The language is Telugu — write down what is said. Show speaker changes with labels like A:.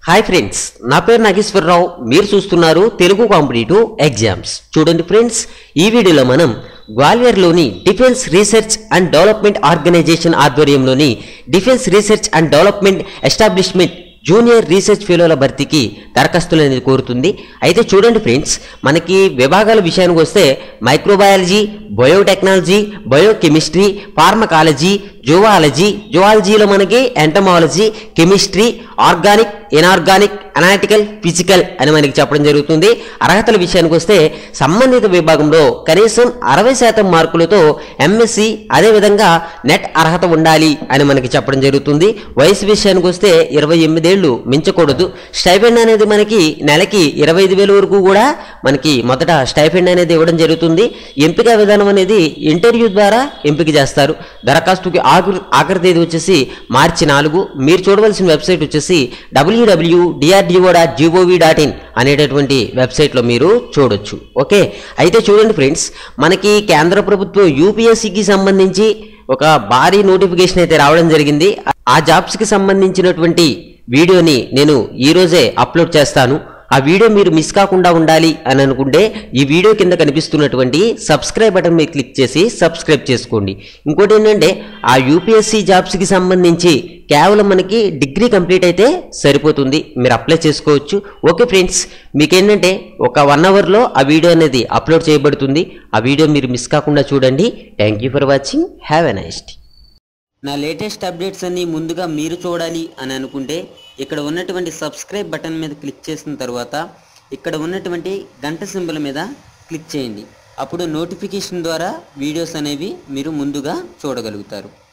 A: హాయ్ ఫ్రెండ్స్ నా పేరు నాగేశ్వరరావు మీరు చూస్తున్నారు తెలుగు కాంపిటేటివ్ ఎగ్జామ్స్ చూడండి ఫ్రెండ్స్ ఈ వీడియోలో మనం గ్వాలియర్లోని defence research and development organisation ఆధ్వర్యంలోని defence research and development establishment junior research ఫెలోల భర్తీకి దరఖాస్తులు అనేది కోరుతుంది అయితే చూడండి ఫ్రెండ్స్ మనకి విభాగాల విషయానికి వస్తే microbiology biotechnology biochemistry pharmacology zoology జువాలజీలో మనకి entomology chemistry organic inorganic analytical physical అని మనకి చెప్పడం జరుగుతుంది అర్హతల విషయానికి వస్తే సంబంధిత విభాగంలో కనీసం అరవై శాతం మార్కులతో ఎంఎస్సి అదేవిధంగా నెట్ అర్హత ఉండాలి అని మనకి చెప్పడం జరుగుతుంది వయసు విషయానికి వస్తే ఇరవై ఎనిమిదేళ్లు మించకూడదు స్టైఫెండ్ అనేది మనకి నెలకి ఇరవై ఐదు వేల వరకు కూడా మనకి మొదట స్టైఫెండ్ అనేది ఇవ్వడం జరుగుతుంది ఎంపిక విధానం అనేది ఇంటర్వ్యూ ద్వారా ఎంపిక చేస్తారు దరఖాస్తుకి ఆఖరి ఆఖరి తేదీ వచ్చేసి మార్చి నాలుగు మీరు చూడవలసిన వెబ్సైట్ వచ్చేసి WWW DRDO dot GOV dot in అనేటటువంటి వెబ్సైట్లో మీరు చూడొచ్చు ఓకే అయితే చూడండి ఫ్రెండ్స్ మనకి కేంద్ర ప్రభుత్వం యూపీఎస్సికి సంబంధించి ఒక భారీ నోటిఫికేషన్ అయితే రావడం జరిగింది ఆ జాబ్స్కి సంబంధించినటువంటి వీడియోని నేను ఈరోజే అప్లోడ్ చేస్తాను ఆ వీడియో మీరు మిస్ కాకుండా ఉండాలి అని అనుకుంటే ఈ వీడియో కింద కనిపిస్తున్నటువంటి సబ్స్క్రైబ్ బటన్ మీద క్లిక్ చేసి సబ్స్క్రైబ్ చేసుకోండి ఇంకోటి ఏంటంటే ఆ యూపీఎస్సీ జాబ్స్కి సంబంధించి కేవలం మనకి డిగ్రీ కంప్లీట్ అయితే సరిపోతుంది మీరు అప్లై చేసుకోవచ్చు ఓకే ఫ్రెండ్స్ మీకేంటంటే ఒక వన్ అవర్లో ఆ వీడియో అనేది అప్లోడ్ చేయబడుతుంది ఆ వీడియో మీరు మిస్ కాకుండా చూడండి thank you for watching have a nice day నా లేటెస్ట్ అప్డేట్స్ అన్ని ముందుగా మీరు చూడాలి అని అనుకుంటే ఇక్కడ ఉన్నటువంటి సబ్స్క్రైబ్ బటన్ మీద క్లిక్ చేసిన తర్వాత ఇక్కడ ఉన్నటువంటి గంట సింబల్ మీద క్లిక్ చేయండి అప్పుడు నోటిఫికేషన్ ద్వారా వీడియోస్ అనేవి మీరు ముందుగా చూడగలుగుతారు